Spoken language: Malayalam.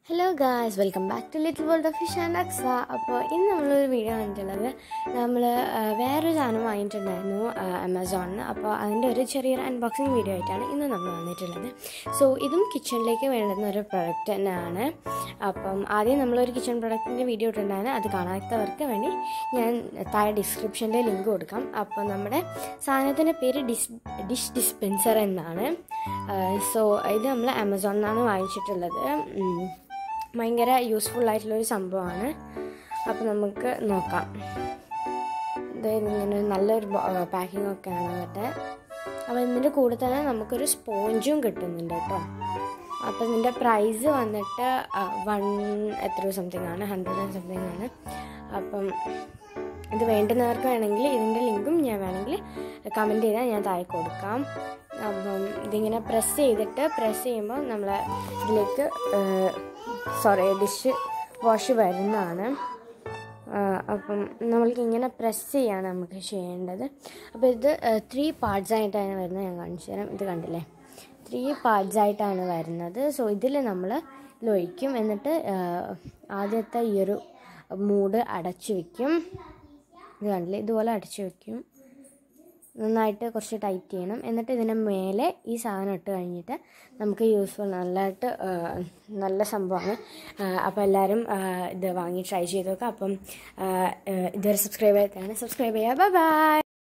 Hello guys welcome back to little world of fish and Aksa അപ്പോൾ ഇന്ന് നമ്മളൊരു വീഡിയോ കണ്ടിട്ടുള്ളത് നമ്മൾ വേറൊരു സാധനം വാങ്ങിയിട്ടുണ്ടായിരുന്നു ആമസോണിൽ അപ്പോൾ അതിൻ്റെ ഒരു ചെറിയൊരു അൺബോക്സിങ് വീഡിയോ ആയിട്ടാണ് ഇന്ന് നമ്മൾ വന്നിട്ടുള്ളത് സോ ഇതും കിച്ചണിലേക്ക് വേണ്ടുന്ന ഒരു പ്രൊഡക്റ്റ് തന്നെയാണ് അപ്പം ആദ്യം നമ്മളൊരു കിച്ചൺ പ്രൊഡക്റ്റിൻ്റെ വീഡിയോ ഇട്ടിട്ടുണ്ടായിരുന്നു അത് കാണാത്തവർക്ക് വേണ്ടി ഞാൻ താഴെ ഡിസ്ക്രിപ്ഷനിൽ ലിങ്ക് കൊടുക്കാം അപ്പോൾ നമ്മുടെ സാധനത്തിൻ്റെ പേര് ഡിസ് ഡിഷ് ഡിസ്പെൻസർ എന്നാണ് സോ ഇത് നമ്മൾ ആമസോണിൽ നിന്നാണ് വാങ്ങിച്ചിട്ടുള്ളത് ഉം. ഭയങ്കര യൂസ്ഫുൾ ആയിട്ടുള്ളൊരു സംഭവമാണ് അപ്പോൾ നമുക്ക് നോക്കാം ഇത് ഇങ്ങനെ ഒരു നല്ലൊരു പാക്കിംഗ് ഒക്കെയാണ് കേട്ടെ അപ്പോൾ ഇതിൻ്റെ കൂടെ തന്നെ നമുക്കൊരു സ്പോഞ്ചും കിട്ടുന്നുണ്ട് കേട്ടോ അപ്പോൾ ഇതിൻ്റെ പ്രൈസ് വന്നിട്ട് വൺ എത്ര സംതിങ് ആണ് ഹൺഡ്രഡ് ആൻഡ് സംതിങ് ആണ് അപ്പം ഇത് വേണ്ടുന്നവർക്ക് വേണമെങ്കിൽ ഇതിൻ്റെ ലിങ്കും ഞാൻ വേണമെങ്കിൽ കമൻറ്റ് ചെയ്താൽ ഞാൻ താഴെ കൊടുക്കാം അപ്പം ഇതിങ്ങനെ പ്രസ് ചെയ്തിട്ട് പ്രസ് ചെയ്യുമ്പോൾ നമ്മൾ ഇതിലേക്ക് സോറി ഡിഷ് വാഷ് വരുന്നതാണ് ആ, അപ്പം നമ്മൾക്ക് ഇങ്ങനെ പ്രസ് ചെയ്യാണ് നമുക്ക് ചെയ്യേണ്ടത് അപ്പോൾ ഇത് ത്രീ പാർട്സ് ആയിട്ടാണ് വരുന്നത് ഞാൻ കാണിച്ചു തരാം ഇത് കണ്ടില്ലേ ത്രീ പാർട്സ് ആയിട്ടാണ് വരുന്നത് സോ ഇതിൽ നമ്മൾ ഇതിലൊഴിക്കും എന്നിട്ട് ആ, ആദ്യത്തെ ഈ ഒരു മൂട് അടച്ചു വയ്ക്കും ഇത് കണ്ടില്ലേ ഇതുപോലെ അടച്ചു വയ്ക്കും നന്നായിട്ട് കുറച്ച് ടൈറ്റ് ചെയ്യണം എന്നിട്ട് ഇതിൻ്റെ മേലെ ഈ സാധനം ഇട്ട് കഴിഞ്ഞിട്ട് നമുക്ക് യൂസ്ഫുൾ നല്ലതായിട്ട് ആ, നല്ല സംഭവമാണ് അപ്പോൾ എല്ലാവരും ആ, ഇത് വാങ്ങി ട്രൈ ചെയ്ത് നോക്കുക അപ്പം ആ, ആ, ഇതുവരെ സബ്സ്ക്രൈബ് ചെയ്താണ് സബ്സ്ക്രൈബ് ചെയ്യുക ബൈ ബൈ